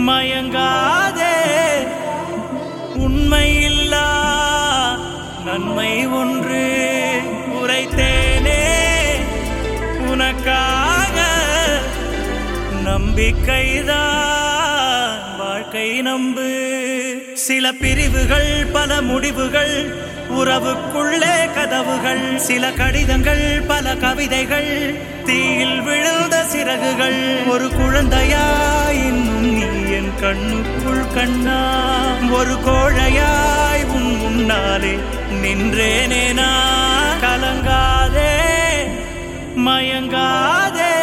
மயங்காதே உண்மையில்லா நன்மை ஒன்று உரைத்தேனே உனக்காக நம்பிக்கைதான் வாழ்க்கை நம்பு சில பிரிவுகள் பல முடிவுகள் உறவுக்குள்ளே கதவுகள் சில கடிதங்கள் பல கவிதைகள் தீயில் விழுந்த சிறகுகள் ஒரு குழந்தையாய் இன்னும் நீ என் கண்ணுக்குள் கண்ணா ஒரு கோழையாய் உன் முன்னாலே நின்றேனே நான் கலங்காதே மயங்காதே